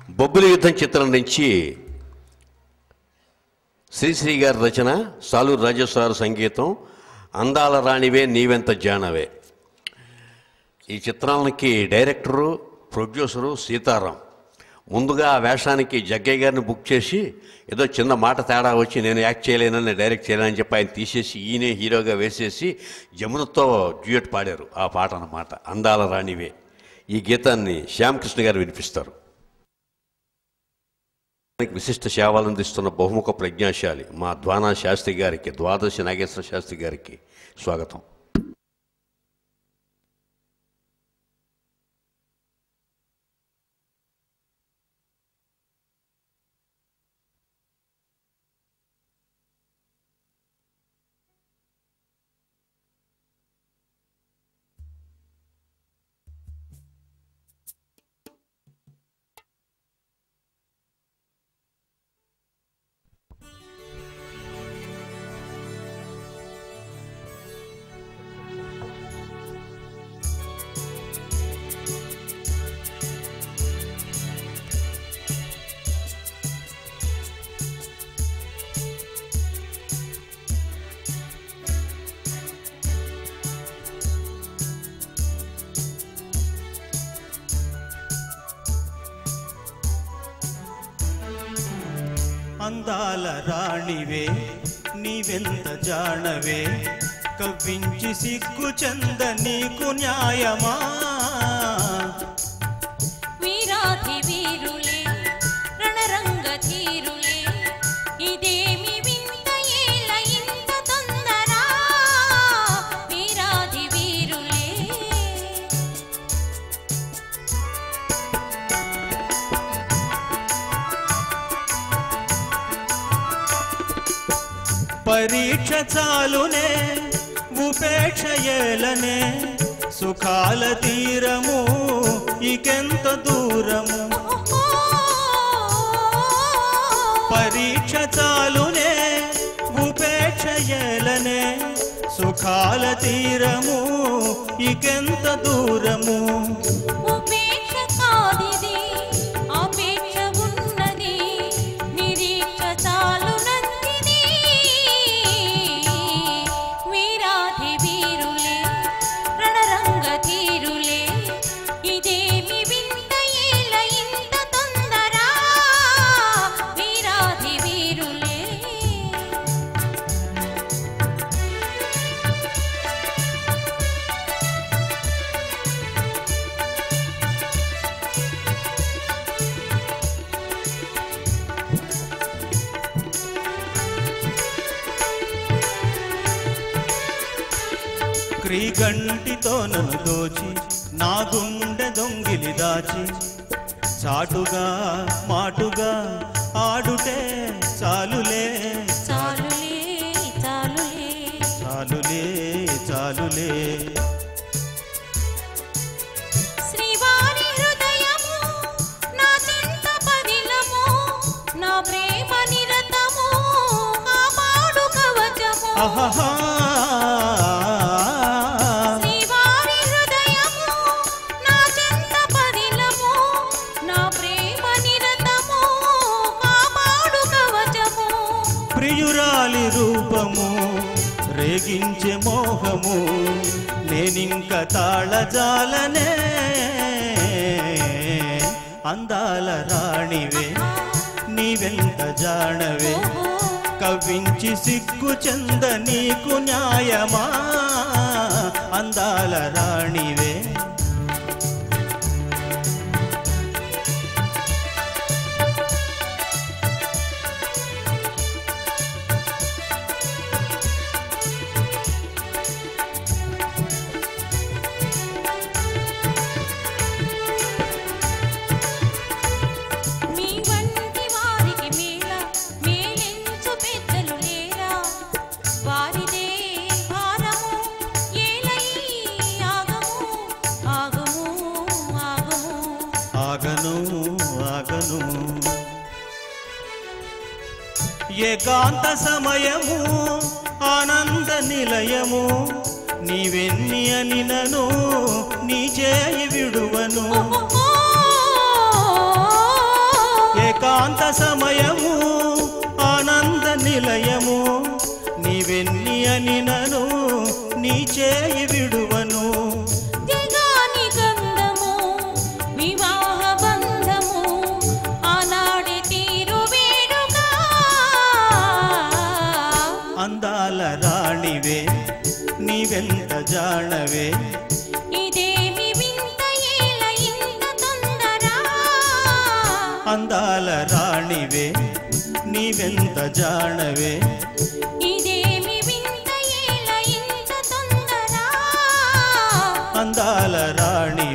బొబ్బిలి యుద్ధం చిత్రం నుంచి శ్రీశ్రీ గారి రచన సాలూరు రాజేశ్వర సంగీతం అందాల రాణివే నీవెంత జానవే ఈ చిత్రానికి డైరెక్టరు ప్రొడ్యూసరు సీతారాం ముందుగా ఆ వేషానికి జగ్గయ్య గారిని బుక్ చేసి ఏదో చిన్న మాట తేడా వచ్చి నేను యాక్ట్ చేయలేనని డైరెక్ట్ చేయలేనని చెప్పి ఆయన తీసేసి ఈయనే హీరోగా వేసేసి జమునతో డ్యూయట్ పాడారు ఆ పాట అన్నమాట అందాల రాణివే ఈ గీతాన్ని శ్యామకృష్ణ గారు వినిపిస్తారు విశిష్ట సేవలు అందిస్తున్న బహుముఖ ప్రజ్ఞాశాలి మా ద్వానా శాస్త్రి గారికి ద్వాదశి నాగేశ్వర శాస్త్రి గారికి స్వాగతం అందాల రాణివే నీవెంత జాణవే కవ్వించి సిగ్గు చంద నీకు న్యాయమా వీరాధి వీరులే రణరంగ ధీరులే ఇదేమి వింత ఏల ఇంత తొందరా వీరాధి వీరులే పరీక్ష చాలునే ఉపేక్ష ఏలనే సుఖాల తీరము ఇకెంత దూరము పరీక్ష చాలునే ఉపేక్ష ఏలనే సుఖాల తీరము ఇకెంత దూరము ఉపేక్ష కాదిది అపేక్ష ఉన్నది నిరీక్ష చాలు నందిది వీరాధి వీరులే రణరంగ ధీరులే ఇదేమి వింత ఏల ఇంత తొందరా వీరాధి వీరులే క్రీగంటితో నన్ను దోచి నా గుండె దొంగిలి దాచి చాటుగా మాటుగా ఆడుటే చాలులే చాలులే చాలులే చాలులే చాలులే శ్రీవారి హృదయము నా చింత పదిలము నా ప్రేమ నిరతము కాపాడు కవచము ఆహాహా శ్రీవారి హృదయము నా చింత పదిలము నా ప్రేమ నిరతము కాపాడు కవచము ప్రియురాలి రూపము రేగించే మోహము నేనింక తాళజాలనే అందాల రాణివే నీవెంత జాణవే కవ్వించి సిగ్గు చంద నీకు న్యాయమా అందాల రాణివే మీ వంటి వారికి మేళ మేలెంచు పెద్దలు లేరా వారిదే భారము ఏలై ఆగము ఆగము ఆగము ఆగను ఆగను ఏకాంత సమయము ఆనంద నిలయము నీవెన్ని అనినను నీ చేయి విడువను ఓ ఏకాంత సమయము ఆనంద నిలయము నీవెన్ని అని నను నీ చేయి విడువను దిగాని గంధము వివాహ బంధము ఆనాడి తీరు వేడుక అందాల రాణివే నీవెంత జాణవే ఇదేమి వింత ఏల ఇంత తొందర అందాల రాణివే నీవెంత జాణవే ఇదేమి వింత ఏల ఇంత తొందర అందాల రాణి